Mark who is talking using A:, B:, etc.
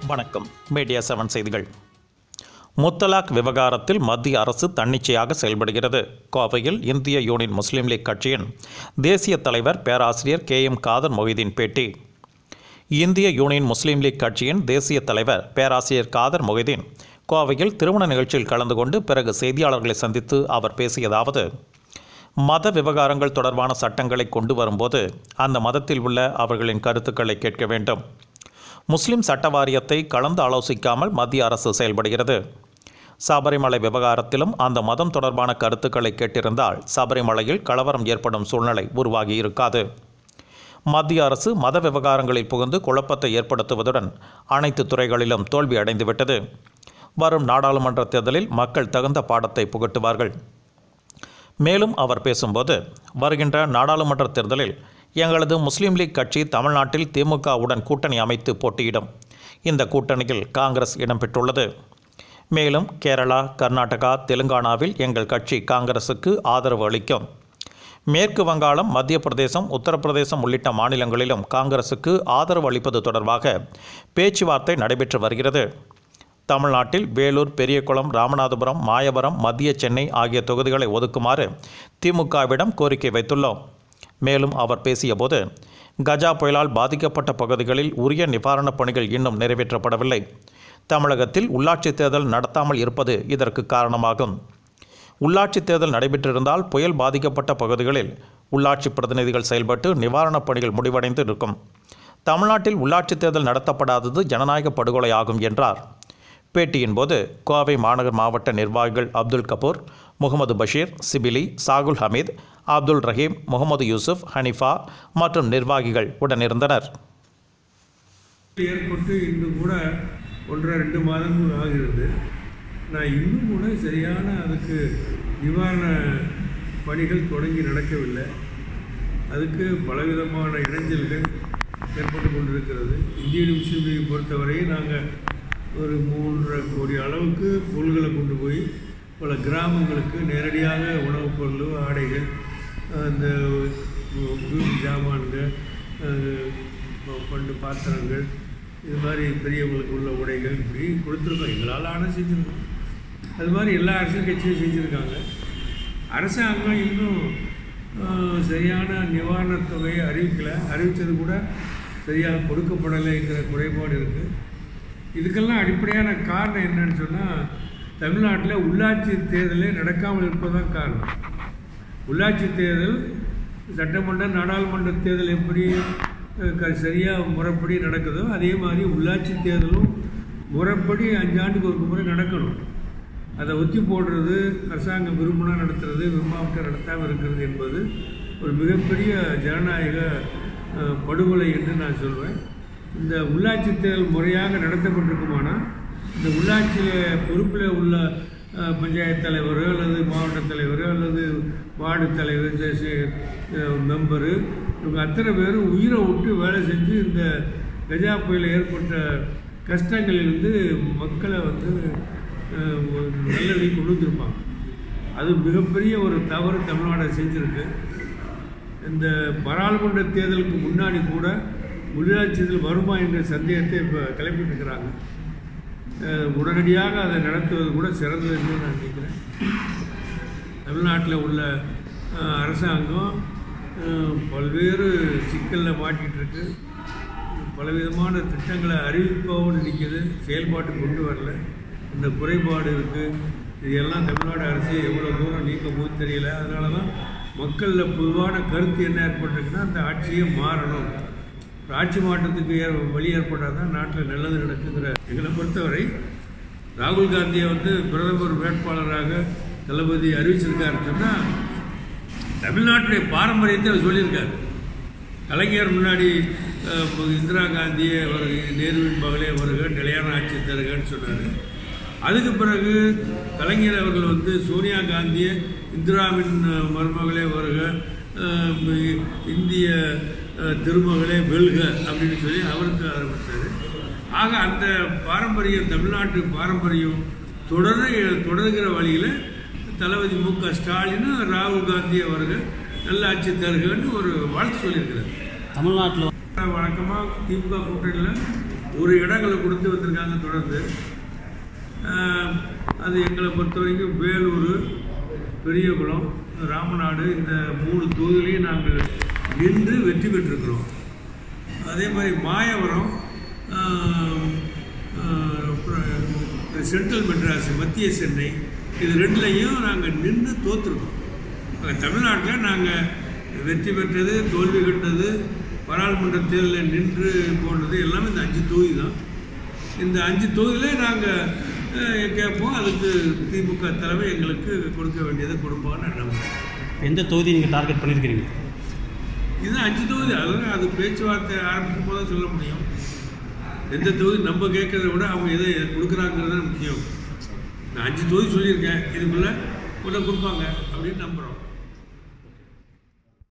A: வணக்கம் media seven செய்திகள் முத்தலாக் விவகாரத்தில் மத்திய அரசு தன்னிச்சையாக செயல்படுகிறது கோவையில் இந்திய யூனியன் முஸ்லீம் லீக் கட்சியின் தேசிய தலைவர் பேராசிரியர் கே எம் காதர் மொஹிதீன் பேட்டி இந்திய யூனியன் முஸ்லீம் லீக் கட்சியின் தேசிய தலைவர் பேராசிரியர் காதர் மொஹிதீன் கோவையில் திருமண நிகழ்ச்சியில் கலந்து கொண்டு பிறகு செய்தியாளர்களை சந்தித்து அவர் பேசியதாவது மத விவகாரங்கள் தொடர்பான சட்டங்களை கொண்டு வரும்போது அந்த மதத்தில் உள்ள அவர்களின் கருத்துக்களை கேட்க வேண்டும் முஸ்லிம் சட்ட வாரியத்தை கலந்து ஆலோசிக்காமல் மத்திய அரசு செயல்படுகிறது சபரிமலை விவகாரத்திலும் அந்த மதம் தொடர்பான கருத்துக்களை கேட்டிருந்தால் சபரிமலையில் கலவரம் ஏற்படும் சூழ்நிலை உருவாகி இருக்காது மத்திய அரசு மத விவகாரங்களில் புகுந்து குழப்பத்தை ஏற்படுத்துவதுடன் அனைத்து துறைகளிலும் தோல்வி அடைந்துவிட்டது வரும் நாடாளுமன்ற தேர்தலில் மக்கள் தகுந்த பாடத்தை புகட்டுவார்கள் மேலும் அவர் பேசும்போது வருகின்ற நாடாளுமன்ற தேர்தலில் எங்களது முஸ்லீம் லீக் கட்சி தமிழ்நாட்டில் திமுகவுடன் கூட்டணி அமைத்து போட்டியிடும் இந்த கூட்டணியில் காங்கிரஸ் இடம்பெற்றுள்ளது மேலும் கேரளா கர்நாடகா தெலுங்கானாவில் எங்கள் கட்சி காங்கிரசுக்கு ஆதரவு அளிக்கும் மேற்கு வங்காளம் மத்திய பிரதேசம் உத்தரப்பிரதேசம் உள்ளிட்ட மாநிலங்களிலும் காங்கிரசுக்கு ஆதரவு அளிப்பது தொடர்பாக பேச்சுவார்த்தை நடைபெற்று வருகிறது தமிழ்நாட்டில் வேலூர் பெரியகுளம் ராமநாதபுரம் மாயவரம் மத்திய சென்னை ஆகிய தொகுதிகளை ஒதுக்குமாறு திமுகவிடம் கோரிக்கை வைத்துள்ளோம் மேலும் அவர் பேசியபோது கஜா புயலால் பாதிக்கப்பட்ட பகுதிகளில் உரிய நிவாரணப் பணிகள் இன்னும் நிறைவேற்றப்படவில்லை தமிழகத்தில் உள்ளாட்சித் தேர்தல் நடத்தாமல் இருப்பது இதற்கு காரணமாகும் உள்ளாட்சித் தேர்தல் நடைபெற்றிருந்தால் புயல் பாதிக்கப்பட்ட பகுதிகளில் உள்ளாட்சி பிரதிநிதிகள் செயல்பட்டு நிவாரணப் பணிகள் முடிவடைந்து இருக்கும் தமிழ்நாட்டில் உள்ளாட்சித் தேர்தல் நடத்தப்படாதது ஜனநாயக படுகொலையாகும் என்றார் பேட்டியின் போது கோவை மாநகர் மாவட்ட நிர்வாகிகள் அப்துல் கபூர் முகமது பஷீர் சிபிலி சாகுல் ஹமீத் அப்துல் ரஹீம் முகமது யூசுப் ஹனிஃபா மற்றும் நிர்வாகிகள் உடனிருந்தனர்
B: ஏற்பட்டு இன்னும் கூட ஒன்றரை ரெண்டு மாதங்கள் ஆகிறது நான் இன்னும் கூட சரியான அதுக்கு நிவாரண பணிகள் தொடங்கி நடக்கவில்லை அதுக்கு பலவிதமான இடைஞ்சல்கள் ஏற்பட்டு கொண்டிருக்கிறது இந்தியன் முஸ்லீம் லீக் பொறுத்தவரை நாங்கள் ஒரு மூன்றரை கோடி அளவுக்கு பொருள்களை கொண்டு போய் பல கிராமங்களுக்கு நேரடியாக உணவுப் பொருள் ஆடைகள் அந்த வீட்டு ஜாமான்கள் அஹ், பண்டு பாத்திரங்கள் இது மாதிரி பெரியவங்களுக்கு உள்ள உடைகள் இப்படி கொடுத்துருக்கோம் எங்களால் ஆனால் செஞ்சுருக்கோம் அது மாதிரி எல்லா அரசியல் கட்சியும் செஞ்சுருக்காங்க அரசாங்கம் இன்னும் அஹ், சரியான நிவாரணத் தொகையை அறிவிக்கலை அறிவித்தது கூட சரியாக கொடுக்கப்படலைங்கிற குறைபாடு இருக்குது இதுக்கெல்லாம் அடிப்படையான காரணம் என்னன்னு சொன்னால் தமிழ்நாட்டில் உள்ளாட்சி தேர்தலே நடக்காமல் இருப்பதுதான் காரணம் உள்ளாட்சி தேர்தல் சட்டமன்ற நாடாளுமன்ற தேர்தல் எப்படி அஹ், க சரியாக முறைப்படி நடக்குதோ அதே மாதிரி உள்ளாட்சி தேர்தலும் முறைப்படி அஞ்சாண்டுக்கு ஒரு முறை நடக்கணும் அதை ஒத்தி போடுறது அரசாங்கம் விரும்பினா நடத்துறது விரும்பாமட்ட நடத்தாமல் இருக்கிறது என்பது ஒரு மிகப்பெரிய ஜனநாயக அஹ், படுகொலை என்று நான் சொல்வேன் இந்த உள்ளாட்சி தேர்தல் முறையாக நடத்தப்பட்டிருக்குமானால் இந்த உள்ளாட்சியில் பொறுப்பில் உள்ள அஹ், பஞ்சாயத்து தலைவரோ அல்லது மாவட்ட தலைவரோ அல்லது வார்டு தலைவர் சே- சே- அஹ், மெம்பரு இவங்க அத்தனை பேரும் உயிரை விட்டு வேலை செஞ்சு இந்த கஜா புயலில் ஏற்பட்ட கஷ்டங்களிலிருந்து மக்களை வந்து அஹ், ஒரு நல்ல வழி கொண்டு வந்திருப்பாங்க அது மிகப்பெரிய ஒரு தவறு தமிழ்நாடு செஞ்சுருக்கு இந்த பாராளுமன்ற தேர்தலுக்கு முன்னாடி கூட உள்ளாட்சி தேர்தல் வருமா என்ற சந்தேகத்தை இப்போ கிளப்பிட்டு இருக்கிறாங்க அஹ், உடனடியாக அதை நடத்துவது கூட சிறந்தது என்று நான் நினைக்கிறேன் தமிழ்நாட்டில் உள்ள அஹ், அரசாங்கம் அஹ், பல்வேறு சிக்கலில் மாட்டிகிட்டு இருக்கு பலவிதமான திட்டங்களை அறிவிப்போடு நிற்கிது செயல்பாட்டுக்கு கொண்டு வரல இந்த குறைபாடு இருக்குது இது எல்லாம் தமிழ்நாடு அரசு எவ்வளோ தூரம் நீக்க போது தெரியல அதனால தான் மக்களில் பொதுவான கருத்து என்ன ஏற்பட்டிருக்குன்னா அந்த ஆட்சியே மாறணும் ஒரு ஆட்சி மாற்றத்துக்கு ஏ வழி ஏற்பட்டால் தான் நாட்டில் நல்லது நடக்குங்கிற எங்களை பொறுத்தவரை ராகுல் காந்தியை வந்து பிரதமர் வேட்பாளராக தளபதி அறிவிச்சிருக்காருன்னு சொன்னால் தமிழ்நாட்டுடைய பாரம்பரியத்தை அவர் சொல்லியிருக்காரு கலைஞர் முன்னாடி அஹ், இந்திரா காந்தியே வருக நேருவின் மகளே வருக நிலையான ஆட்சி தருகன்னு சொன்னார் அதுக்கு பிறகு கலைஞர் அவர்கள் வந்து சோனியா காந்தியை இந்திராவின் அஹ், மருமகளே வருக அஹ், இ- இந்திய அஹ், திருமகளே வெல்க அப்படின்னு சொல்லி அவருக்கு ஆரம்பித்தார் ஆக அந்த பாரம்பரியம் தமிழ்நாட்டு பாரம்பரியம் தொடர தொடர்கிற வழியில் தளபதி மு க ஸ்டாலின் ராகுல் காந்தி அவர்கள் நல்லாட்சி தருகன்னு ஒரு வாழ்த்து சொல்லியிருக்கிறார்
C: தமிழ்நாட்டில்
B: வழக்கமாக திமுக கூட்டணியில் ஒரு இடங்களை கொடுத்து வந்திருக்காங்க தொடர்ந்து ஆஹ், அது எங்களை பொறுத்த வரைக்கும் வேலூர் பெரியகுளம் ராமநாடு இந்த மூணு தொகுதியிலையும் நாங்கள் நின்று வெற்றி பெற்றிருக்கிறோம் அதே மாதிரி மாயவரம் ஆஹ், ஆஹ், அப்புறம் சென்ட்ரல் மெட்ராஸ் மத்திய சென்னை இது ரெண்டுலையும் நாங்கள் நின்று தோற்றுருக்கோம் தமிழ்நாட்டில் நாங்கள் வெற்றி பெற்றது தோல்வி கண்டது பாராளுமன்ற தேர்தலில் நின்று போனது எல்லாமே இந்த அஞ்சு தொகுதி தான் இந்த அஞ்சு தொகுதியிலே நாங்கள் கேட்போம் அதுக்கு திமுக தலைமை எங்களுக்கு கொடுக்க வேண்டியதை கொடுப்பாங்கன்னு நம்புறேன்
C: எந்த தொகுதி நீங்கள் டார்கெட் பண்ணியிருக்கிறீங்க
B: இது அஞ்சு தொகுதி அதெல்லாம் அது பேச்சுவார்த்தை ஆரம்பிக்கும் போது சொல்ல முடியும் எந்த தொகுதி நம்ம கேட்கறத விட அவங்க எதை கொடுக்குறாங்கிறது தான் முக்கியம் நான் அஞ்சு தொகுதி சொல்லியிருக்கேன் இதுக்குள்ளே உடனே கொடுப்பாங்க அப்படின்னு நம்புகிறோம்